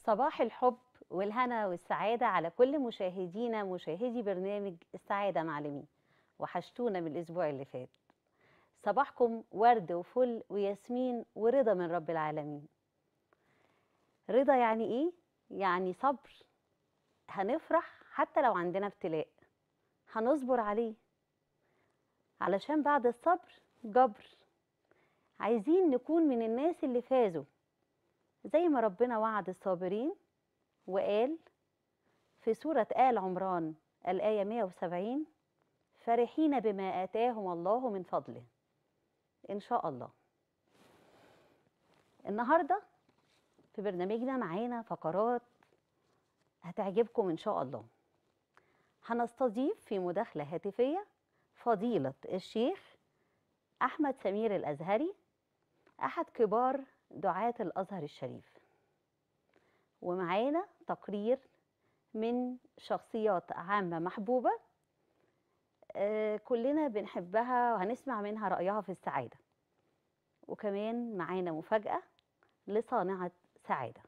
صباح الحب والهنا والسعادة على كل مشاهدينا مشاهدي برنامج السعادة معلمين وحشتونا من الأسبوع اللي فات صباحكم ورد وفل وياسمين ورضا من رب العالمين رضا يعني إيه؟ يعني صبر هنفرح حتى لو عندنا ابتلاء هنصبر عليه علشان بعد الصبر جبر عايزين نكون من الناس اللي فازوا زي ما ربنا وعد الصابرين وقال في سورة آل عمران الآية 170 فرحين بما آتاهم الله من فضله إن شاء الله النهاردة في برنامجنا معانا فقرات هتعجبكم إن شاء الله هنستضيف في مداخلة هاتفية فضيلة الشيخ أحمد سمير الأزهري أحد كبار دعاة الأزهر الشريف ومعانا تقرير من شخصيات عامة محبوبة آه كلنا بنحبها وهنسمع منها رأيها في السعادة وكمان معانا مفاجأة لصانعة سعادة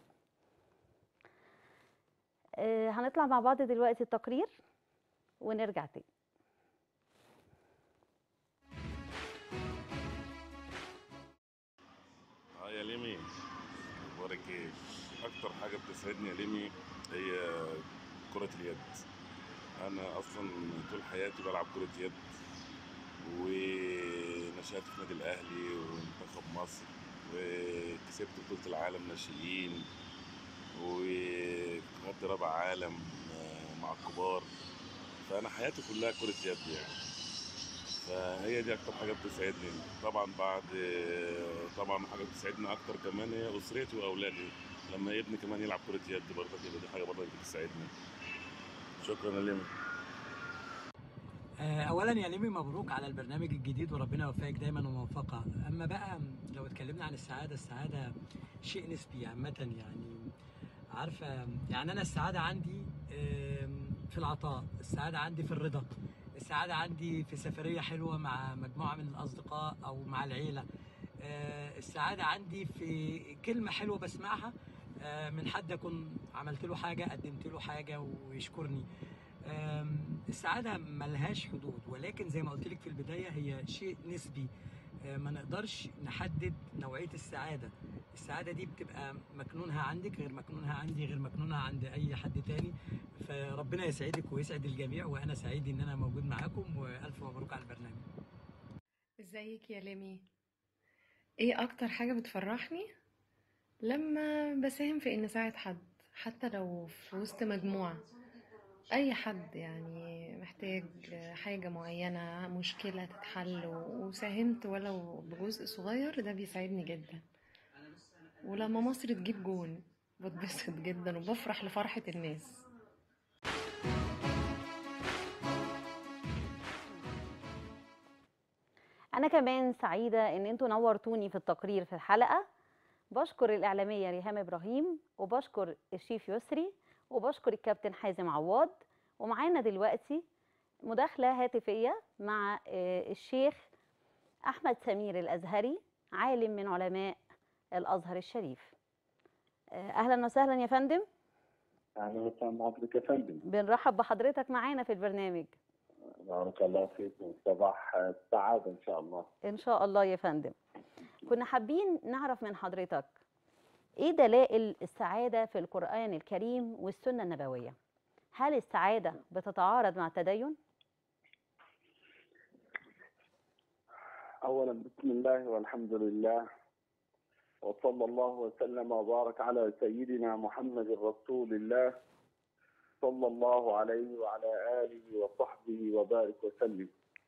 آه هنطلع مع بعض دلوقتي التقرير ونرجع تاني اه يا ليمي اخبارك ايه اكتر حاجه بتسعدني يا ليمي هي كره اليد انا اصلا طول حياتي بلعب كره يد ونشأت في نادي الاهلي ومنتخب مصر وكسبت بطوله العالم ناشئين وخدت رابع عالم آه، مع الكبار فانا حياتي كلها كره يد يعني فهي دي اكتر حاجه بتسعدني طبعا بعد طبعا حاجه بتسعدني اكتر كمان هي اسرتي واولادي لما ابني كمان يلعب كره يد برضه يبقى دي حاجه برضه بتسعدني شكرا يا ليمي آه، اولا يا ليمي مبروك على البرنامج الجديد وربنا يوفقك دايما وموفقه اما بقى لو اتكلمنا عن السعاده السعاده شيء نسبي عامه يعني عارفه يعني انا السعاده عندي آم، في العطاء السعاده عندي في الرضا السعاده عندي في سفريه حلوه مع مجموعه من الاصدقاء او مع العيله آه، السعاده عندي في كلمه حلوه بسمعها آه، من حد اكون عملت له حاجه قدمت له حاجه ويشكرني آم، السعادة ملهاش حدود ولكن زي ما قلت لك في البداية هي شيء نسبي آه، ما نقدرش نحدد نوعية السعادة السعادة دي بتبقى مكنونها عندك غير مكنونها عندي غير مكنونها عند أي حد تاني فربنا يسعدك ويسعد الجميع وأنا سعيد إن أنا موجود معاكم وألف مبروك على البرنامج ازيك يا لمي ايه اكتر حاجة بتفرحني لما بساهم في ان اساعد حد حتى لو في وسط مجموعة اي حد يعني محتاج حاجة معينة مشكلة تتحل وساهمت ولو بجزء صغير ده بيساعدني جدا ولما مصر تجيب جون بتبسط جدا وبفرح لفرحة الناس أنا كمان سعيدة إن أنتوا نورتوني في التقرير في الحلقة بشكر الإعلامية ريهام إبراهيم وبشكر الشيف يسري وبشكر الكابتن حازم عواد ومعانا دلوقتي مداخلة هاتفية مع آه، الشيخ أحمد سمير الأزهري عالم من علماء الأزهر الشريف آه، أهلا وسهلا يا فندم اهلا وسهلا بحضرتك يا فندم بنرحب بحضرتك معانا في البرنامج بارك الله فيكم صباح السعاده ان شاء الله إن شاء الله يا فندم كنا حابين نعرف من حضرتك إيه دلائل السعادة في القرآن الكريم والسنة النبوية هل السعادة بتتعارض مع التدين؟ اولا بسم الله والحمد لله وصلى الله وسلم وبارك على سيدنا محمد رسول الله صلى الله عليه وعلى اله وصحبه وبارك وسلم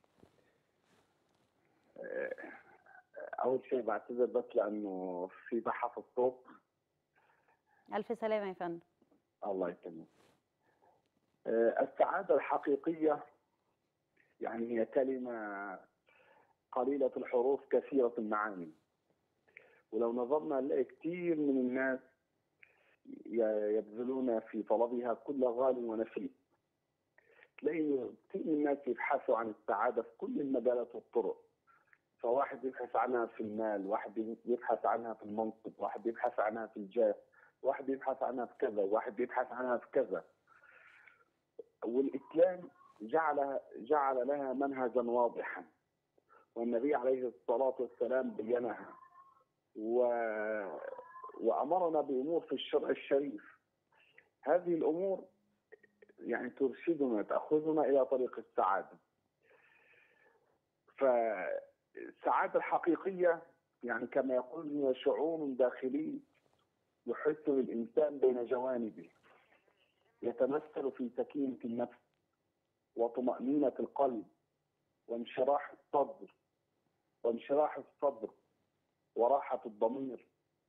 آه، اول شيء بعتذر بس لانه في بحث في الصوت ألف سلامة يا فندم الله يسلمك. آه، السعادة الحقيقية يعني هي كلمة قليلة الحروف كثيرة المعاني ولو نظرنا نلاقي كثير من الناس ي- يبذلون في طلبها كل غال ونفيس تلاقي كثير من الناس يبحثوا عن السعادة في كل المجالات والطرق فواحد يبحث عنها في المال واحد يبحث عنها في المنصب واحد يبحث عنها في الجاه واحد بيبحث عنها في كذا واحد بيبحث عنها في كذا والإسلام جعل جعل لها منهجا واضحا والنبي عليه الصلاة والسلام بينها و... وأمرنا بأمور في الشرع الشريف هذه الأمور يعني ترشدنا تأخذنا إلى طريق السعادة فالسعادة الحقيقية يعني كما يقول هي شعور داخلي يحس بالإنسان بين جوانبه يتمثل في سكينة النفس وطمأنينة القلب وانشراح الصدر وانشراح الصدر وراحة الضمير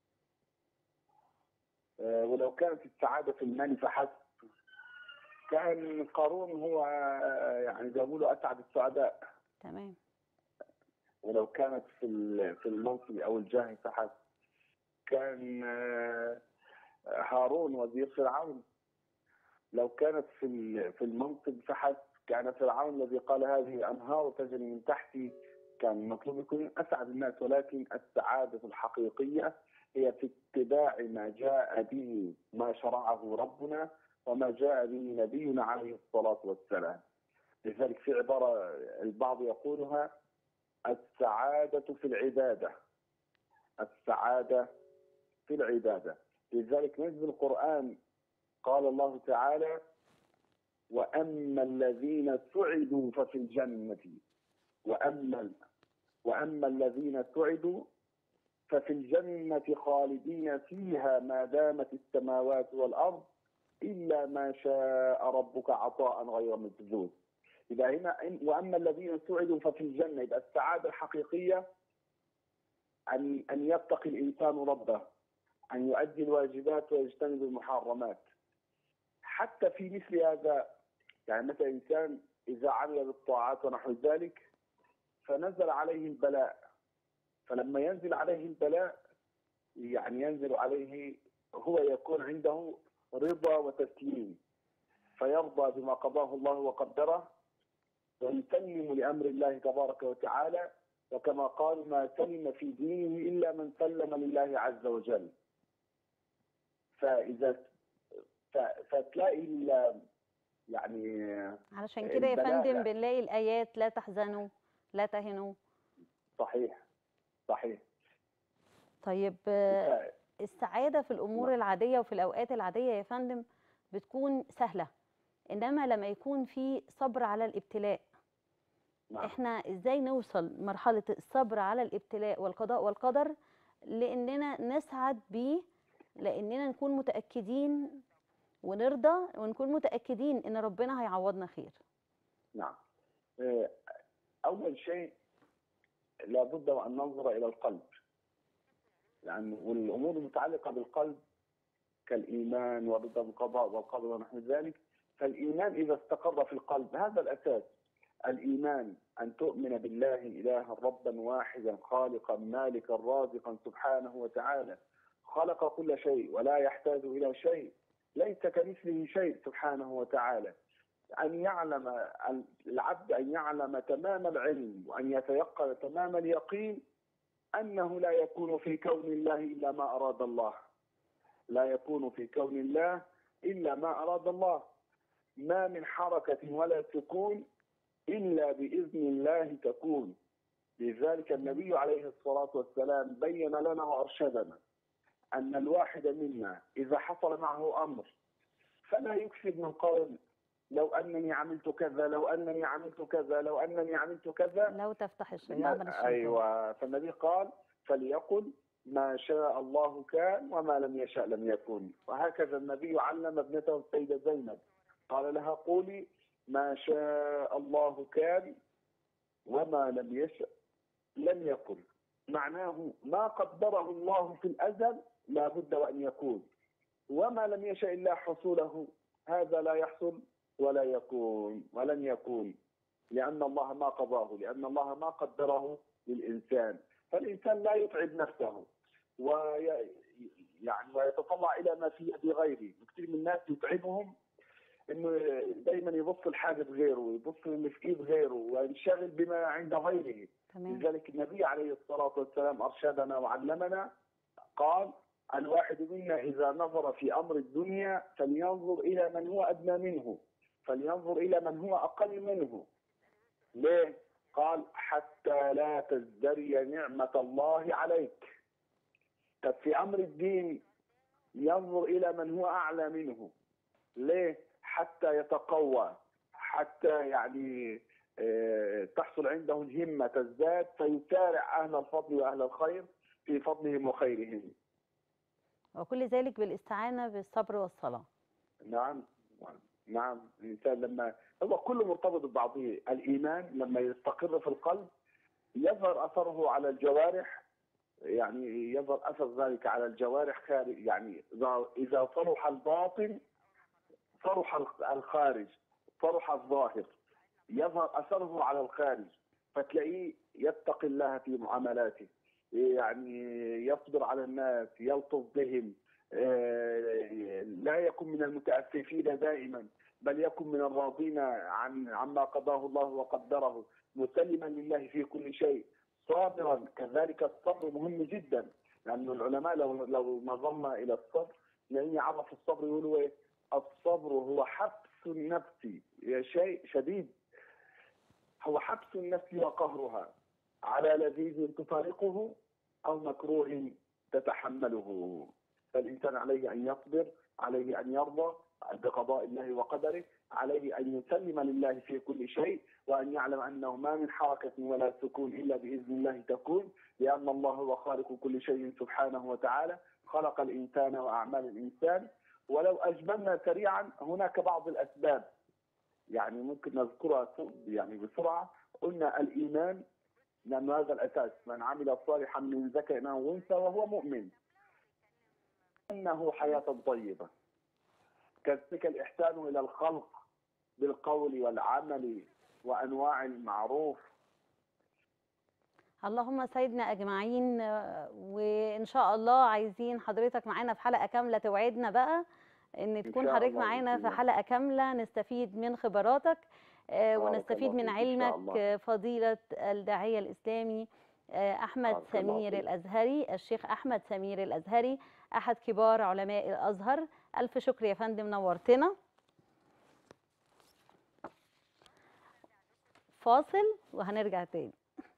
آه، ولو كانت السعادة في المال فحسب كان قارون هو آه، يعني زي ما بيقولوا أسعد السعداء تمام ولو كانت في ال- في المنصب او الجاه فحسب كان آه، هارون وزير فرعون لو كانت في ال- في المنصب فحسب كان فرعون الذي قال هذه انهار تجري من تحتي كان مطلوب يكون اسعد الناس ولكن السعاده الحقيقيه هي في اتباع ما جاء به ما شرعه ربنا وما جاء به نبينا عليه الصلاه والسلام لذلك في عباره البعض يقولها السعادة في العبادة السعادة في العبادة لذلك نجد القرآن قال الله تعالى وأما الذين سعدوا ففي الجنة وأما وأما الذين سعدوا ففي الجنة خالدين فيها ما دامت السماوات والأرض إلا ما شاء ربك عطاء غير مجذوذ يبقى هنا إن- واما الذين سعدوا ففي الجنه يبقى السعاده الحقيقيه ان ان يتقي الانسان ربه ان يؤدي الواجبات ويجتنب المحرمات حتى في مثل هذا يعني مثلا انسان اذا عمل بالطاعات ونحو ذلك فنزل عليه البلاء فلما ينزل عليه البلاء يعني ينزل عليه هو يكون عنده رضا وتسليم فيرضى بما قضاه الله وقدره ويسلم لامر الله تبارك وتعالى وكما قال ما سلم في دينه الا من سلم لله عز وجل. فاذا ف- فتلاقي ال- يعني علشان كده يا البلاء فندم لا. بنلاقي الآيات لا تحزنوا لا تهنوا صحيح صحيح طيب آه، ف- السعادة في الأمور نعم. العادية وفي الأوقات العادية يا فندم بتكون سهلة إنما لما يكون في صبر على الابتلاء نعم إحنا إزاي نوصل مرحلة الصبر على الابتلاء والقضاء والقدر لأننا نسعد بيه لأننا نكون متأكدين ونرضى ونكون متأكدين إن ربنا هيعوضنا خير نعم آه، أول شيء لابد وأن ننظر إلى القلب لأن والأمور المتعلقة بالقلب كالإيمان ورضا القضاء والقدر ونحو ذلك فالإيمان إذا استقر في القلب هذا الأساس الإيمان أن تؤمن بالله إلها ربا واحدا خالقا مالكا رازقا سبحانه وتعالى خلق كل شيء ولا يحتاج إلى شيء ليس كمثله شيء سبحانه وتعالى أن يعلم العبد أن يعلم تمام العلم وأن يتيقن تمام اليقين أنه لا يكون في كون الله إلا ما أراد الله لا يكون في كون الله إلا ما أراد الله ما من حركة ولا سكون إلا بإذن الله تكون لذلك النبي عليه الصلاة والسلام بين لنا وأرشدنا أن الواحد منا إذا حصل معه أمر فلا يكسب من قول لو أنني عملت كذا لو أنني عملت كذا لو أنني عملت كذا لو تفتح الشيطان الشيطان أيوة فالنبي قال فليقل ما شاء الله كان وما لم يشاء لم يكن وهكذا النبي علم ابنته السيدة زينب قال لها قولي ما شاء الله كان وما لم يشاء لم يكن معناه ما قدره الله في الأزل لا بد وأن يكون وما لم يشاء الله حصوله هذا لا يحصل ولا يكون ولن يكون لأن الله ما قضاه لأن الله ما قدره للإنسان فالإنسان لا يتعب نفسه وي يعني ويتطلع إلى ما في يد غيره كثير من الناس يتعبهم انه دايما يبص لحاجه غيره يبص اللي في ايد غيره وينشغل بما عند غيره تمام لذلك النبي عليه الصلاه والسلام ارشدنا وعلمنا قال الواحد منا إذا نظر في أمر الدنيا فلينظر إلى من هو أدنى منه فلينظر إلى من هو أقل منه ليه؟ قال حتى لا تزدري نعمة الله عليك طب في أمر الدين ينظر إلى من هو أعلى منه ليه؟ حتى يتقوى حتى يعني آه، تحصل عنده الهمة تزداد فيسارع أهل الفضل وأهل الخير في فضلهم وخيرهم وكل ذلك بالاستعانة بالصبر والصلاة نعم نعم الإنسان لما هو كله مرتبط ببعضه الإيمان لما يستقر في القلب يظهر أثره على الجوارح يعني يظهر أثر ذلك على الجوارح خارج يعني إذا إذا صلح الباطن صلح الخارج صلح الظاهر يظهر أثره على الخارج فتلاقيه يتقي الله في معاملاته يعني يصبر على الناس يلطف بهم آه، لا يكن من المتأسفين دائما بل يكن من الراضين عن عما قضاه الله وقدره مسلما لله في كل شيء صابرا كذلك الصبر مهم جدا لأن العلماء لو لو نظرنا إلى الصبر لأن يعرف الصبر يقولوا إيه الصبر هو حبس النفس يا شيء شديد هو حبس النفس وقهرها على لذيذ تفارقه أو مكروه تتحمله فالإنسان عليه أن يصبر عليه أن يرضى بقضاء الله وقدره عليه أن يسلم لله في كل شيء وأن يعلم أنه ما من حركة ولا سكون إلا بإذن الله تكون لأن الله هو خالق كل شيء سبحانه وتعالى خلق الإنسان وأعمال الإنسان ولو أجملنا سريعا هناك بعض الأسباب يعني ممكن نذكرها يعني بسرعة قلنا الإيمان لأن هذا الأساس من عمل صالحا من ذكر أو أنثى وهو مؤمن إنه حياة طيبة كذلك الإحسان إلى الخلق بالقول والعمل وأنواع المعروف اللهم سيدنا أجمعين آه، وإن شاء الله عايزين حضرتك معانا في حلقة كاملة توعدنا بقى إن تكون شاء حضرتك الله معانا في بإذن الله. حلقة كاملة نستفيد من خبراتك آه، بارك ونستفيد الله من فيك إن شاء علمك الله. آه، فضيلة الداعية الإسلامي آه، أحمد بارك الله سمير فيك. الأزهري الشيخ أحمد سمير الأزهري أحد كبار علماء الأزهر ألف شكر يا فندم نورتنا فاصل وهنرجع تاني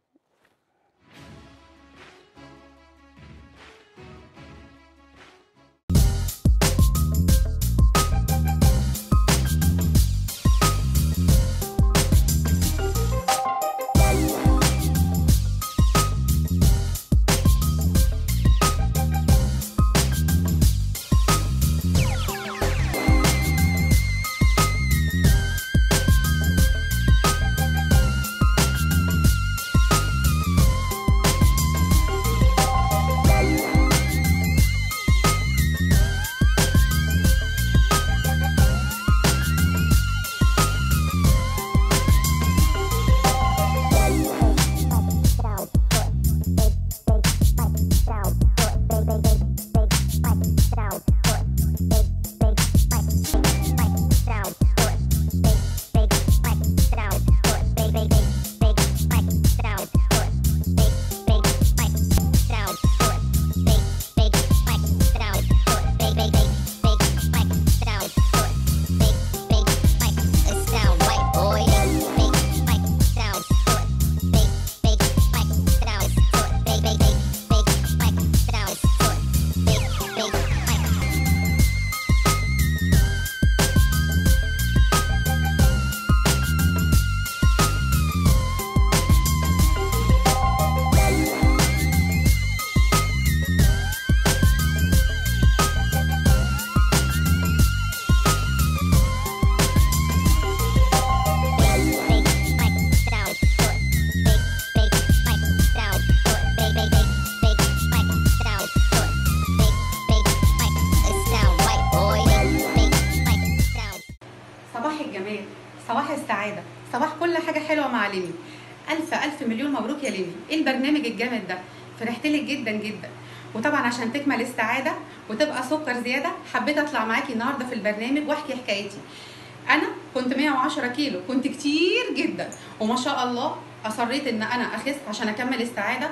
صباح الجمال صباح السعادة صباح كل حاجة حلوة مع ليمي ألف ألف مليون مبروك يا ليمي إيه البرنامج الجامد ده فرحت لك جدا جدا وطبعا عشان تكمل السعادة وتبقى سكر زيادة حبيت أطلع معاكي النهاردة في البرنامج وأحكي حكايتي أنا كنت 110 كيلو كنت كتير جدا وما شاء الله أصريت إن أنا أخس عشان أكمل السعادة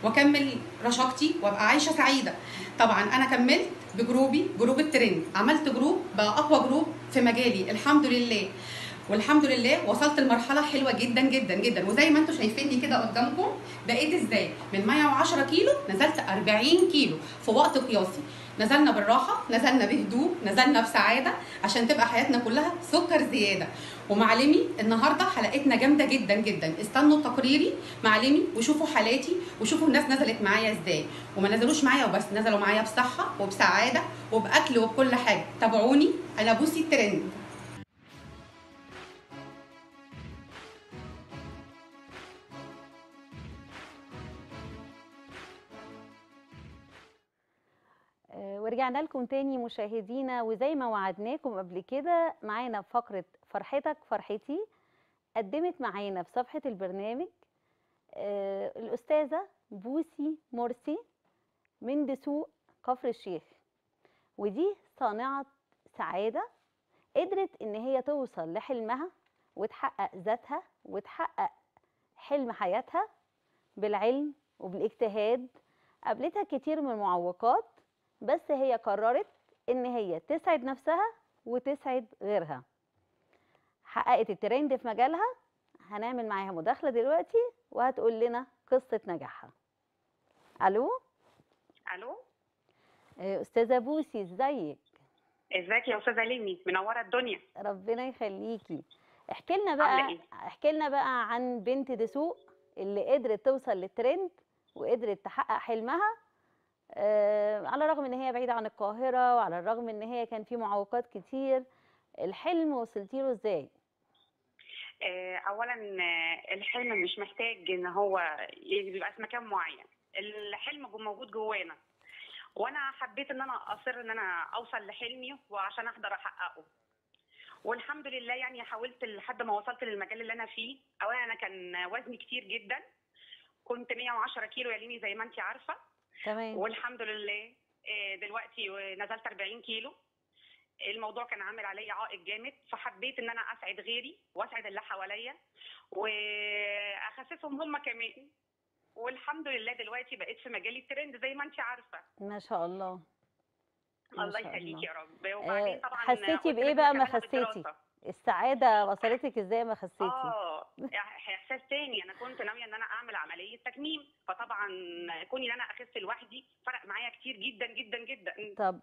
واكمل رشاقتي وابقى عايشه سعيده طبعا انا كملت بجروبي جروب الترند عملت جروب بقى اقوى جروب في مجالي الحمد لله والحمد لله وصلت لمرحله حلوه جدا جدا جدا وزي ما انتم شايفيني كده قدامكم بقيت ازاي من 110 كيلو نزلت 40 كيلو في وقت قياسي نزلنا بالراحه نزلنا بهدوء نزلنا بسعاده عشان تبقى حياتنا كلها سكر زياده ومعلمي النهارده حلقتنا جامده جدا جدا استنوا تقريري معلمي وشوفوا حالاتي وشوفوا الناس نزلت معايا ازاي وما نزلوش معايا وبس نزلوا معايا بصحه وبسعاده وباكل وبكل حاجه تابعوني انا بوسي الترند آه، ورجعنا لكم تاني مشاهدينا وزي ما وعدناكم قبل كده معانا في فقرة فرحتك فرحتي قدمت معانا في صفحة البرنامج آه، الأستاذة بوسي مرسي من دسوق كفر الشيخ ودي صانعة سعادة قدرت إن هي توصل لحلمها وتحقق ذاتها وتحقق حلم حياتها بالعلم وبالاجتهاد قابلتها كتير من المعوقات بس هي قررت ان هي تسعد نفسها وتسعد غيرها حققت الترند في مجالها هنعمل معاها مداخله دلوقتي وهتقول لنا قصه نجاحها الو الو آه، استاذه بوسي ازيك ازيك يا استاذه ليمي منوره الدنيا ربنا يخليكي احكي لنا عاملة بقى إيه؟ احكي لنا بقى عن بنت دسوق اللي قدرت توصل للترند وقدرت تحقق حلمها آه على الرغم ان هي بعيده عن القاهره وعلى الرغم ان هي كان في معوقات كتير الحلم وصلتي له ازاي آه، اولا آه، الحلم مش محتاج ان هو يبقى في مكان معين الحلم جو- موجود جوانا وانا حبيت ان انا اصر ان انا اوصل لحلمي وعشان اقدر احققه والحمد لله يعني حاولت لحد ما وصلت للمجال اللي انا فيه اولا انا كان وزني كتير جدا كنت 110 كيلو يا ليمي زي ما انت عارفه تمام والحمد لله آه، دلوقتي نزلت 40 كيلو الموضوع كان عامل عليا عائق جامد فحبيت ان انا اسعد غيري واسعد اللي حواليا واخسسهم هم كمان والحمد لله دلوقتي بقيت في مجال الترند زي ما انت عارفه ما شاء الله ما الله شاء يخليك الله. يا رب وبعدين طبعا حسيتي قلت بإيه لك بقى ما كمان خسيتي؟ بالدراسة. السعاده وصلتك ازاي ما خسيتي اه احساس تاني انا كنت ناويه ان انا اعمل عمليه تكميم فطبعا كوني ان انا اخس لوحدي فرق معايا كتير جدا جدا جدا طب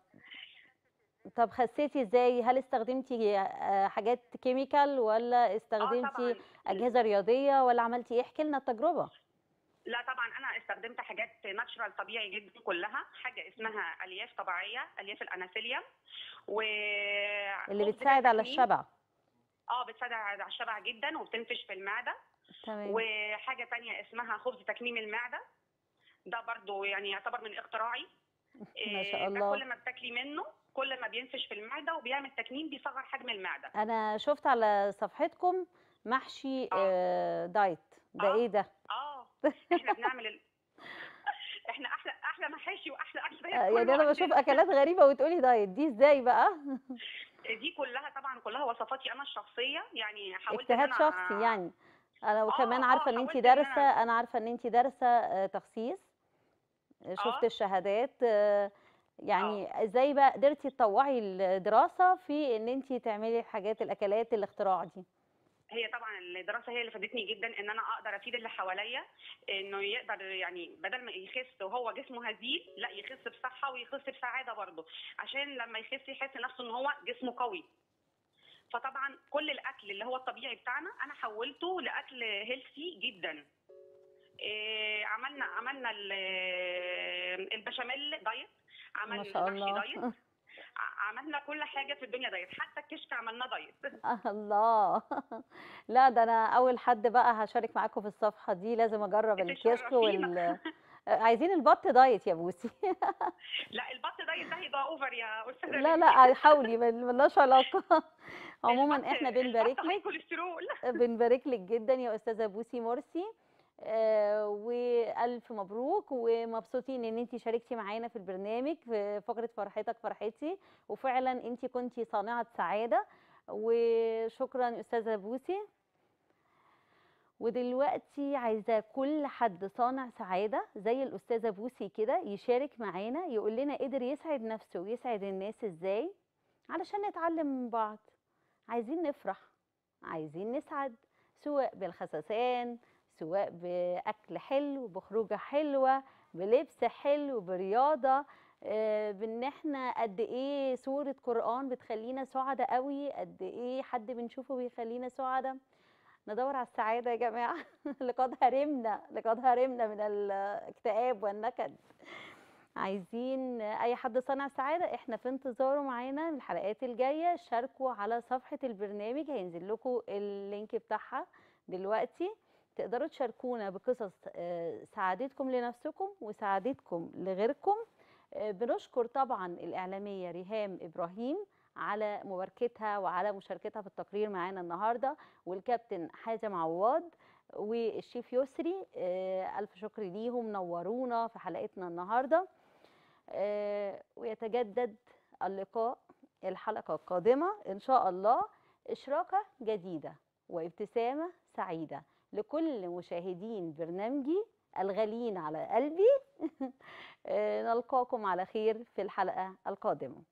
طب خسيتي ازاي هل استخدمتي آه، حاجات كيميكال ولا اه استخدمتي طبعا اجهزه رياضيه ولا عملتي ايه احكي لنا التجربه لا طبعا انا استخدمت حاجات ناتشرال طبيعي جدا كلها حاجه اسمها الياف طبيعيه الياف الاناسيليا و اللي خبز بتساعد على تكميم. الشبع اه بتساعد على الشبع جدا وبتنفش في المعده تمام وحاجه تانية اسمها خبز تكميم المعده ده برضو يعني يعتبر من اختراعي ما شاء إيه، الله. ده كل ما بتاكلي منه كل ما بينفش في المعده وبيعمل تكميم بيصغر حجم المعده انا شفت على صفحتكم محشي آه. آه، دايت ده آه. ايه ده اه احنا بنعمل ال... احنا احلى احلى محاشي واحلى اكل آه، كله يعني انا بشوف عندنا. اكلات غريبه وتقولي دايت دي ازاي بقى دي كلها طبعا كلها وصفاتي انا الشخصيه يعني حاولت إن اجتهاد أنا- شخصي يعني انا وكمان آه، عارفه آه، ان انت حاولت إن أنا- دارسه انا عارفه ان انت دارسه آه، تخسيس شفت آه. الشهادات آه، يعني ازاي بقى قدرتي تطوعي الدراسه في ان انت تعملي الحاجات الاكلات الاختراع دي هي طبعا الدراسه هي اللي فادتني جدا ان انا اقدر افيد اللي حواليا انه يقدر يعني بدل ما يخس وهو جسمه هزيل لا يخس بصحه ويخس بسعاده برضه عشان لما يخس يحس نفسه ان هو جسمه قوي فطبعا كل الاكل اللي هو الطبيعي بتاعنا انا حولته لاكل هيلثي جدا إيه عملنا عملنا ال- البشاميل دايت عملنا ما شاء المحشي الله دايت ع- عملنا كل حاجه في الدنيا دايت حتى الكشك عملناه دايت الله لا ده انا اول حد بقى هشارك معاكم في الصفحه دي لازم اجرب الكشك وال تشرفينا. عايزين البط دايت يا بوسي لا البط دايت ده هيبقى اوفر يا استاذه لا ليلى. لا حاولي مل- ملناش علاقه عموما البط- احنا بنبارك البط هاي لك كوليسترول بنبارك لك جدا يا استاذه بوسي مرسي آه، والف مبروك ومبسوطين ان انت شاركتي معانا في البرنامج في فقره فرحتك فرحتي وفعلا انت كنتي صانعه سعاده وشكرا استاذه بوسي ودلوقتي عايزة كل حد صانع سعادة زي الأستاذة بوسي كده يشارك معانا يقول لنا قدر يسعد نفسه ويسعد الناس ازاي علشان نتعلم من بعض عايزين نفرح عايزين نسعد سواء بالخسسان سواء بأكل حلو بخروجة حلوة بلبس حلو برياضة آه، بان احنا قد ايه سورة قرآن بتخلينا سعداء قوي قد ايه حد بنشوفه بيخلينا سعداء ندور على السعادة يا جماعة لقد هرمنا لقد هرمنا من الاكتئاب والنكد عايزين اي حد صنع سعادة احنا في انتظاره معانا من الحلقات الجاية شاركوا على صفحة البرنامج هينزل لكم اللينك بتاعها دلوقتي تقدروا تشاركونا بقصص آه، سعادتكم لنفسكم وسعادتكم لغيركم آه، بنشكر طبعا الإعلامية ريهام إبراهيم على مباركتها وعلى مشاركتها في التقرير معانا النهارده والكابتن حازم عواد والشيف يسري آه، ألف شكر ليهم نورونا في حلقتنا النهارده آه، ويتجدد اللقاء الحلقة القادمة إن شاء الله إشراقة جديدة وابتسامة سعيدة لكل مشاهدين برنامجي الغاليين على قلبي آه، نلقاكم على خير في الحلقة القادمة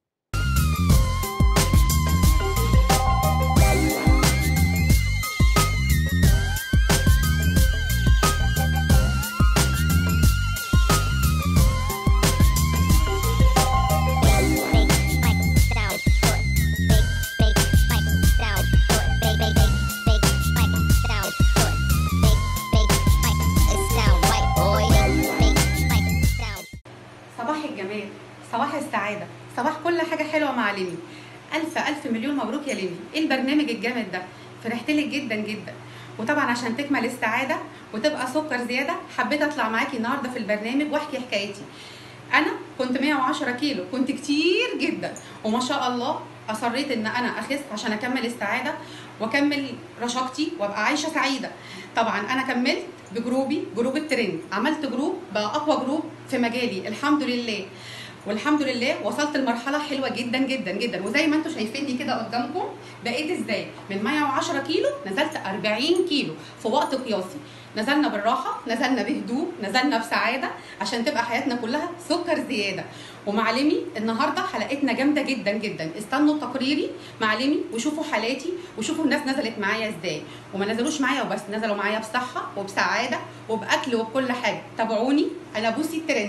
صباح الجمال صباح السعادة صباح كل حاجة حلوة مع ليمي ألف ألف مليون مبروك يا ليمي إيه البرنامج الجامد ده فرحت لك جدا جدا وطبعا عشان تكمل السعادة وتبقى سكر زيادة حبيت أطلع معاكي النهاردة في البرنامج وأحكي حكايتي أنا كنت 110 كيلو كنت كتير جدا وما شاء الله أصريت إن أنا أخس عشان أكمل السعادة وأكمل رشاقتي وأبقى عايشة سعيدة طبعا أنا كملت بجروبي جروب الترند عملت جروب بقى أقوى جروب في مجالي الحمد لله والحمد لله وصلت لمرحله حلوه جدا جدا جدا وزي ما انتم شايفيني كده قدامكم بقيت ازاي من 110 كيلو نزلت 40 كيلو في وقت قياسي نزلنا بالراحه نزلنا بهدوء نزلنا بسعاده عشان تبقى حياتنا كلها سكر زياده ومع ليمي النهارده حلقتنا جامده جدا جدا استنوا تقريري مع ليمي وشوفوا حالاتي وشوفوا الناس نزلت معايا ازاي وما نزلوش معايا وبس نزلوا معايا بصحه وبسعاده وباكل وبكل حاجه تابعوني انا بوسي الترند